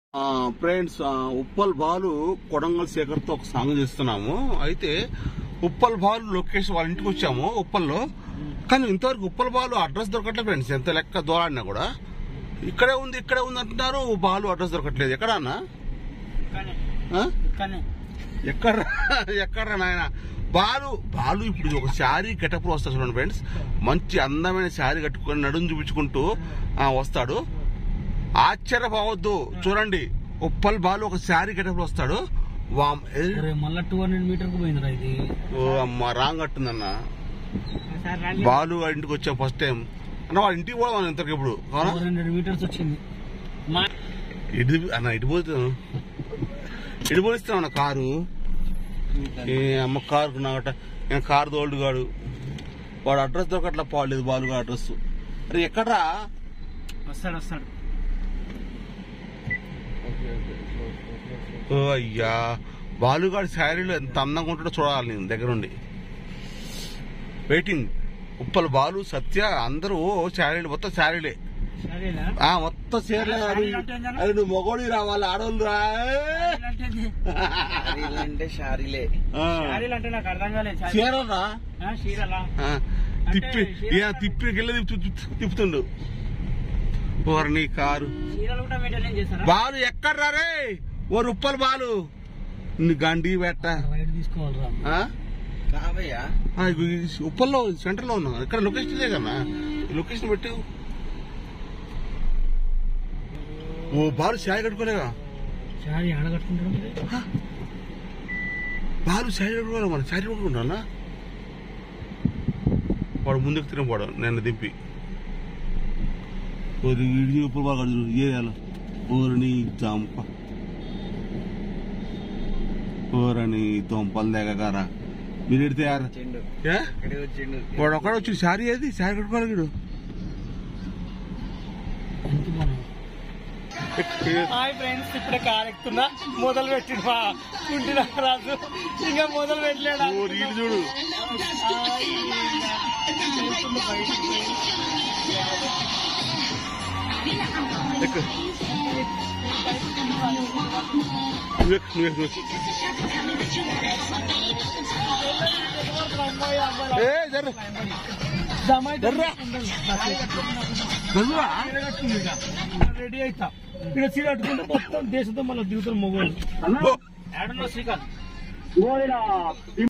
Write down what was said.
Friends Uppal Balu Kodangal Shekhar తో ఒక song చేస్తున్నాము అయితే ఉప్పల్ బాలు లొకేషన్ వాళ్ళ ఇంటికి వచ్చాము ఉప్పల్లో కానీ ఇంతవరకు ఉప్పల్ బాలు అడ్రస్ దొరకట్లేదు ఫ్రెండ్స్ ఎంత లెక్క దూరాడినా కూడా ఇక్కడే ఉంది ఇక్కడే ఉంది అంటున్నారు బాలు అడ్రస్ దొరకట్లేదు ఎక్కడ అన్న కానీ ఆ? కానీ ఎక్కడ ఎక్కడ నాయన బాలు బాలు ఇప్పుడు ఒక శారీ గెటప్ లో వస్తాడు చూడండి ఫ్రెండ్స్ మంచి అందమైన శారీ కట్టుకొని నడుము చూపించుకుంటూ ఆ, వస్తాడు ఆశ్చర్యపోవద్దు చూడండి ఉప్పల్ బాలు ఒక శారీ గెటప్ లో వస్తాడు వామ్ ఏ, ఒరే మళ్ళా టూ హండ్రెడ్ మీటర్ కు పోయిందిరా ఇది ఓ అమ్మ రాంగ్ కట్టుందన్న సార్ రాలే. బాలు వాడి ఇంటికి వచ్చాం ఫస్ట్ టైం అన్న వాళ్ళ ఇంటికి పోదాం ఇంతకు ఇప్పుడు అవునా ఫోర్ హండ్రెడ్ మీటర్స్ వచ్చింది మా ఇటు అన్న ఇటు పోతాను ఇటు పోలిస్తాను అన్న కారు ఏ అమ్మ కారు నాగట నేను కారు తోల్డ్ గాడు వాడు అడ్రస్ దొరకట్లా పోలేదు బాలుగా అడ్రస్ అరే ఎక్కడ్రా వస్తాడు వస్తాడు ఓ అయ్యా బాలుగాడి శారీలో ఎంత అందంగా ఉంటాడో చూడాలి నేను దగ్గర నుండి వెయిటింగ్ ఉప్పల బాలు సత్య అందరూ శారీలు మొత్తం శారీలే సరేనా ఆ మొత్తం చీరలే అది అది నువ్వు మొగోడి రావాలి ఆడోళ్ళు రా శారీలు అంటే శారీలే ఆ. శారీలు అంటే నాకు అర్థం కాలేదు శారీ- చీరరా ఆ, చీరలా ఆ, తిప్పి అంటే ఏ తిప్పి గిల్ల తిప్పు తిప్పు- తిప్పుతుండు ఓర్ని కారు చీరలు కూడా మెయింటైన్ చేస్తారా బాలు ఎక్కడ రే ఓ రుప్పలు బాలు నీ గండి పెట్ట రైడ్ తీసుకోవాలిరా ఆ? కావయ్యా ఆ, ఇగో ఈ ఉప్పల్లో సెంటర్ లో ఉన్నా ఇక్కడ లొకేషన్ ఇదే కన్నా ఈ లొకేషన్ పెట్టు ఓ బాలు శారీ కట్టుకోలేగా శారీ ఆడగట్టుకుంటాడు మరి బాలు శారీ కట్టుకోలే మన శారీ కట్టుకుంటా వాడు ముందుకు తినపోడు నేను దింపి ఓరి ఇడి ఉప్పుడు బాగా ఏరియాలో ఊరిని చంప ఊరని దొంపలు దగ్గర మీరు ఎడితే యారు చెండు ఏ? ఇక్కడే వచ్చిండు వాడు ఒక్కడ వచ్చి శారీ ఏది శారీ కట్టుకోవాలి వీడు ఎంత బాగుంది హాయ్ ఫ్రెండ్స్ ఇప్పుడే కార్ ఎక్కుతున్నా మొదలు పెట్టిన కుంటి రాజు ఇంకా మొదలు పెట్టలేడు ఓ రీలు చూడు ఎక్కు. నువ్వు ఎక్కు, నువ్వు ఎక్కు, నువ్వు ఎక్కు. ఏ జర్ర జర్రా. జర్రా. రెడీ అవుతా ఇక్కడ సీట్ కట్టుకుంటే మొత్తం దేశంతో మళ్ళీ దిగుతారు మొగోళ్ళు ఓ. ఏడన్నా శ్రీకాంత్